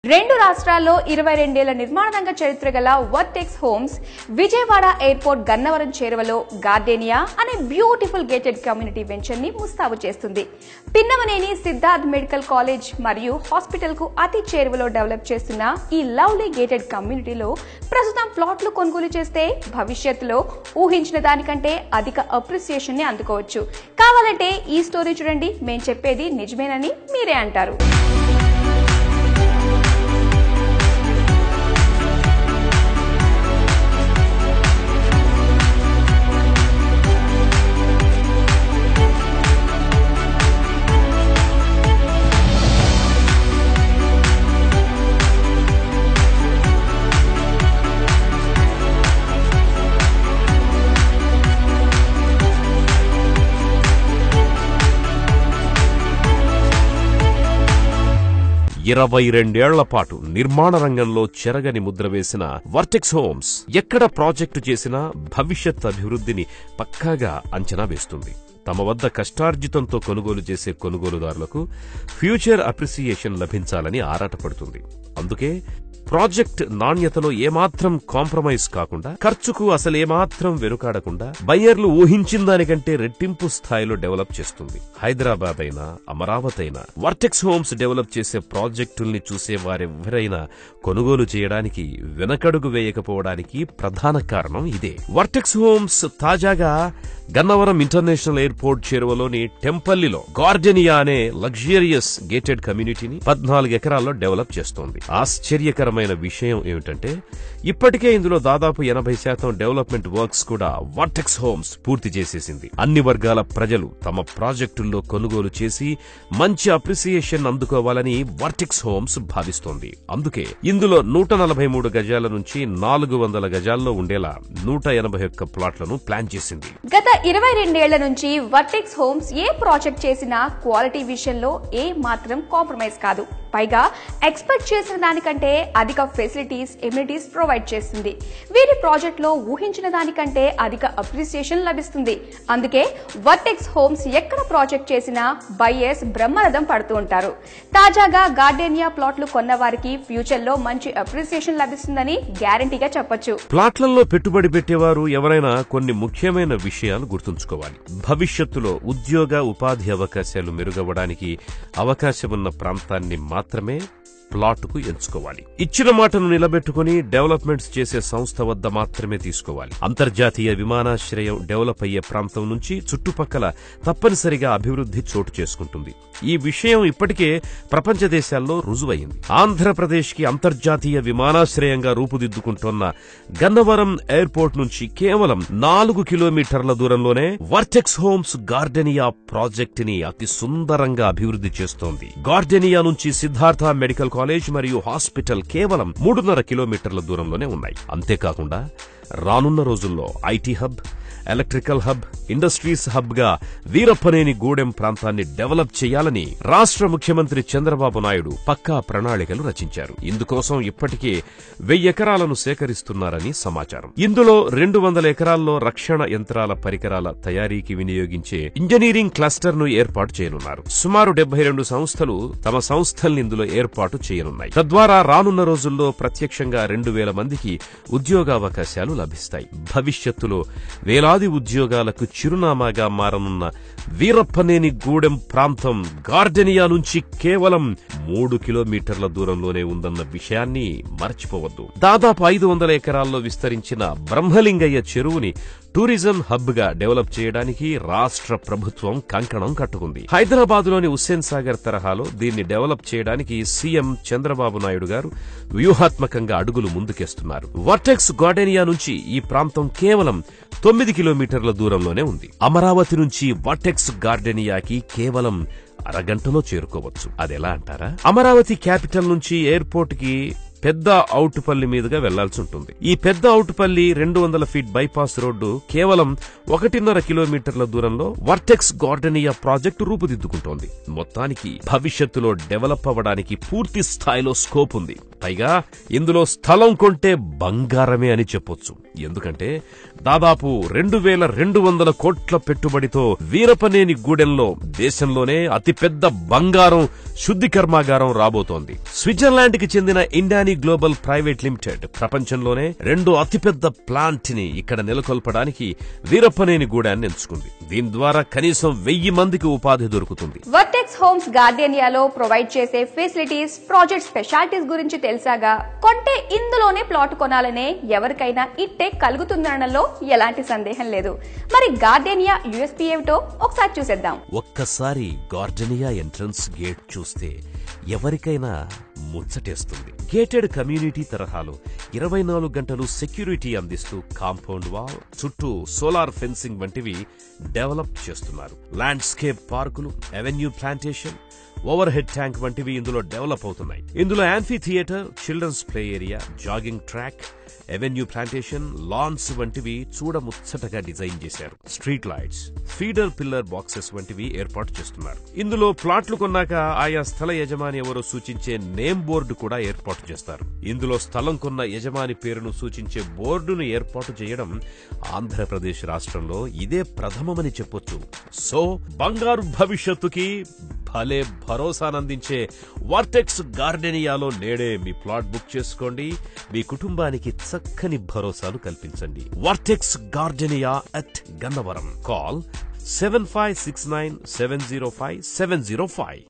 రెండు రాష్ట్రాల్లో ఇరవై రెండేళ్ల నిర్మాణ రంగ చరిత్ర గల Vertex Homes Vijayawada airport Gannavaram చేరువలో గార్డేనియా అనే బ్యూటిఫుల్ గేటెడ్ కమ్యూనిటీ వెంచర్ ని ముస్తాబు చేస్తుంది పిన్నమనేని సిద్ధార్థ్ మెడికల్ కాలేజ్ మరియు హాస్పిటల్ కు అతి చేరువలో డెవలప్ చేస్తున్న ఈ లవ్లీ గేటెడ్ కమ్యూనిటీలో ప్రస్తుతం ప్లాట్లు కొనుగోలు చేస్తే భవిష్యత్తులో ఊహించిన దానికంటే అధిక అప్రిసియేషన్ ని అందుకోవచ్చు కావాలంటే ఈ స్టోరీ చూడండి మేం చెప్పేది నిజమేనని మీరే అంటారు ఇరవై రెండేళ్ల పాటు నిర్మాణ రంగంలో చెరగని ముద్ర వేసిన వర్టెక్స్ హోమ్స్ ఎక్కడ ప్రాజెక్టు చేసినా భవిష్యత్ అభివృద్ధిని పక్కాగా అంచనా వేస్తుంది తమ వద్ద కష్టార్జితంతో కొనుగోలు చేసే కొనుగోలుదారులకు ఫ్యూచర్ అప్రిసియేషన్ లభించాలని ఆరాటపడుతుంది అందుకే ప్రాజెక్ట్ నాణ్యతలో ఏమాత్రం కాంప్రమైజ్ కాకుండా ఖర్చుకు అసలు ఏమాత్రం వెనుకాడకుండా బయ్యర్లు ఊహించిన దానికంటే రెట్టింపు స్థాయిలో డెవలప్ చేస్తుంది హైదరాబాద్ అయినా అమరావతి అయినా వర్టెక్స్ హోమ్స్ డెవలప్ చేసే ప్రాజెక్టుల్ని చూసే వారెవరైనా కొనుగోలు చేయడానికి వెనకడుగు వేయకపోవడానికి ప్రధాన కారణం ఇదే వర్టెక్స్ హోమ్స్ తాజాగా గన్నవరం ఇంటర్నేషనల్ ఎయిర్పోర్ట్ చేరువలోని టెంపల్లిలో గార్డెనియా అనే లగ్జరియస్ గేటెడ్ కమ్యూనిటీని పద్నాలుగు ఎకరాల్లో డెవలప్ చేస్తోంది ఆశ్చర్యకరమైన విషయం ఏమిటంటే ఇప్పటికే ఇందులో దాదాపు ఎనభై శాతం డెవలప్మెంట్ వర్క్స్ కూడా వర్టెక్స్ హోమ్స్ పూర్తి చేసేసింది అన్ని వర్గాల ప్రజలు తమ ప్రాజెక్టుల్లో కొనుగోలు చేసి మంచి అప్రిసియేషన్ అందుకోవాలని వర్టెక్స్ హోమ్స్ భావిస్తోంది అందుకే ఇందులో నూట నలభై మూడు గజాల నుంచి నాలుగు వందల గజాల్లో ఉండేలా నూట ఎనభై ఒక్క ప్లాట్లను ప్లాన్ చేసింది గత ఇరవై రెండేళ్ల నుంచి వర్టెక్స్ హోమ్స్ ఏ ప్రాజెక్ట్ చేసినా క్వాలిటీ విషయంలో ఏ మాత్రం కాంప్రమైజ్ కాదు పైగా ఎక్స్పెక్ట్ చేసిన దానికంటే అధిక ఫెసిలిటీస్ ఎమ్యూనిటీస్ ప్రొవైడ్ చేస్తుంది వీరి ప్రాజెక్ట్ లో ఊహించిన దానికంటే అధిక అప్రిసియేషన్ లభిస్తుంది అందుకే వర్టెక్స్ హోమ్స్ ఎక్కడ ప్రాజెక్ట్ చేసినా బయ్యర్స్ బ్రహ్మరథం పడుతూ ఉంటారు తాజాగా గార్డెనియా ప్లాట్లు కొన్న వారికి ఫ్యూచర్ లో మంచి అప్రిసియేషన్ లభిస్తుందని గ్యారంటీగా చెప్పొచ్చు ప్లాట్లలో పెట్టుబడి పెట్టేవారు ఎవరైనా కొన్ని ముఖ్యమైన విషయాలు గుర్తుంచుకోవాలి భవిష్యత్తులో ఉద్యోగ ఉపాధి అవకాశాలు మెరుగవడానికి అవకాశమున్న ప్రాంతాన్ని మాత్రమే ప్లాటుకు ఎంచుకోవాలి ఇచ్చిన మాటను నిలబెట్టుకుని డెవలప్మెంట్స్ చేసే సంస్థ వద్ద మాత్రమే తీసుకోవాలి అంతర్జాతీయ విమానాశ్రయం డెవలప్ అయ్యే ప్రాంతం నుంచి చుట్టుపక్కల తప్పనిసరిగా అభివృద్ధి చోటు చేసుకుంటుంది ఈ విషయం ఇప్పటికే ప్రపంచ దేశాల్లో రుజువైంది ఆంధ్రప్రదేశ్ కి అంతర్జాతీయ విమానాశ్రయంగా రూపుదిద్దుకుంటోన్న గన్నవరం ఎయిర్పోర్ట్ నుంచి కేవలం నాలుగు కిలోమీటర్ల దూరంలోనే వర్టెక్స్ హోమ్స్ గార్డెనియా ప్రాజెక్ట్ ని అతి సుందరంగా అభివృద్ధి చేస్తోంది గార్డెనియా నుంచి సిద్ధార్థ మెడికల్ కాలేజ్ మరియు హాస్పిటల్ కేవలం మూడున్నర కిలోమీటర్ల దూరంలోనే ఉన్నాయి అంతేకాకుండా రానున్న రోజుల్లో IT hub electrical hub industries hub గా వీరప్పనేని గూడెం ప్రాంతాన్ని డెవలప్ చేయాలని రాష్ట్ర ముఖ్యమంత్రి చంద్రబాబు నాయుడు పక్కా ప్రణాళికలు రచించారు ఇందుకోసం ఇప్పటికే వెయ్యి ఎకరాలను సేకరిస్తున్నారని సమాచారం ఇందులో రెండు వందల ఎకరాల్లో రక్షణ యంత్రాల పరికరాల తయారీకి వినియోగించే ఇంజనీరింగ్ క్లస్టర్ ను ఏర్పాటు చేయనున్నారు సుమారు డెబ్బై రెండు సంస్థలు తమ సంస్థల్ని ఇందులో ఏర్పాటు చేయనున్నాయి తద్వారా రానున్న రోజుల్లో ప్రత్యక్షంగా రెండు వేల మందికి ఉద్యోగావకాశాలు లభిస్తాయి భవిష్యత్తులో వేలాది ఉద్యోగాలకు చిరునామాగా మారనున్న వీరప్పనేని గూడెం ప్రాంతం గార్డెనియా నుంచి కేవలం మూడు కిలోమీటర్ల దూరంలోనే ఉందన్న విషయాన్ని మర్చిపోవద్దు దాదాపు ఐదు వందల ఎకరాల్లో విస్తరించిన బ్రహ్మలింగయ్య చెరువుని టూరిజం హబ్ గా డెవలప్ చేయడానికి రాష్ట్ర ప్రభుత్వం కంకణం కట్టుకుంది హైదరాబాద్ లోని హుస్సేన్ సాగర్ తరహాలో దీన్ని డెవలప్ చేయడానికి సీఎం చంద్రబాబు నాయుడు గారు వ్యూహాత్మకంగా అడుగులు ముందుకేస్తున్నారు వర్టెక్స్ గార్డెనియా నుంచి ఈ ప్రాంతం కేవలం తొమ్మిది కిలోమీటర్ల దూరంలోనే ఉంది అమరావతి నుంచి వర్టెక్స్ గార్డెనియాకి కేవలం అరగంటలో చేరుకోవచ్చు అదెలా అంటారా అమరావతి క్యాపిటల్ నుంచి ఎయిర్పోర్ట్ కి పెద్ద ఔటుపల్లి మీదుగా వెళ్లాల్సి ఉంటుంది ఈ పెద్ద ఔటుపల్లి రెండు వందల ఫీట్ బైపాస్ రోడ్డు కేవలం ఒకటిన్నర కిలోమీటర్ల దూరంలో వర్టెక్స్ గార్డెనియా ప్రాజెక్టు రూపుదిద్దుకుంటోంది మొత్తానికి భవిష్యత్తులో డెవలప్ అవ్వడానికి పూర్తి స్థాయిలో స్కోప్ ఉంది పైగా ఇందులో స్థలం కొంటే బంగారమే అని చెప్పొచ్చు ఎందుకంటే దాదాపు రెండు వేల రెండు వందల కోట్ల పెట్టుబడితో వీరపనేని గూడెంలో దేశంలోనే అతిపెద్ద బంగారం శుద్ధి కర్మాగారం రాబోతోంది స్విట్జర్లాండ్ కి చెందిన ఇండాని గ్లోబల్ ప్రైవేట్ లిమిటెడ్ ప్రపంచంలోనే రెండు అతిపెద్ద ప్లాంట్ ని ఇక్కడ నెలకొల్పడానికి వీరపనేని గూడాన్ని ఎంచుకుంది దీని ద్వారా కనీసం వెయ్యి మందికి ఉపాధి దొరుకుతుంది వర్టెక్స్ హోమ్స్ గార్డెనియాలో ప్రొవైడ్ చేసే ఫెసిలిటీస్ ప్రాజెక్ట్ స్పెషాలిటీస్ గురించి తెలిసాగా కొంటే ఇందులోనే ప్లాట్ కొనాలనే ఎవరికైనా ఇట్టే కలుగుతుందనడంలో ఎలాంటి సందేహం లేదు మరి గార్డెనియా యుఎస్పీ ఏమిటో ఒకసారి చూసేద్దాం ఒక్కసారి గార్డెనియా ఎంట్రన్స్ గేట్ చూస్తే ఎవరికైనా ముచ్చటేస్తుంది గేటెడ్ కమ్యూనిటీ తరహాలో ఇరవై నాలుగు గంటలు సెక్యూరిటీ అందిస్తూ కాంపౌండ్ వాల్ చుట్టూ సోలార్ ఫెన్సింగ్ వంటివి డెవలప్ చేస్తున్నారు ల్యాండ్స్కేప్ పార్కులు avenue plantation overhead tank వంటివి ఇందులో డెవలప్ అవుతున్నాయి ఇందులో amphitheatre children's play area jogging track avenue plantation lawns వంటివి చూడముచ్చటగా డిజైన్ చేశారు street lights feeder pillar boxes వంటివి ఏర్పాటు చేస్తున్నారు ఇందులో ప్లాట్లు కొన్నాక ఆయా స్థల యజమాని ఎవరో సూచించే నేమ్ బోర్డు కూడా ఏర్పాటు చేస్తారు ఇందులో స్థలం కొన్న యజమాని పేరును సూచించే బోర్డును ఏర్పాటు చేయడం ఆంధ్రప్రదేశ్ రాష్ట్రంలో ఇదే ప్రథమమని చెప్పొచ్చు సో బంగారు భవిష్యత్తుకి భలే భరోసానందించే వర్టెక్స్ గార్డెనియాలో నేడే మీ ప్లాట్ బుక్ చేసుకోండి మీ కుటుంబానికి చక్కని భరోసాలు కల్పించండి Vertex Gardenia at Gannavaram call seven five six nine seven zero five seven zero five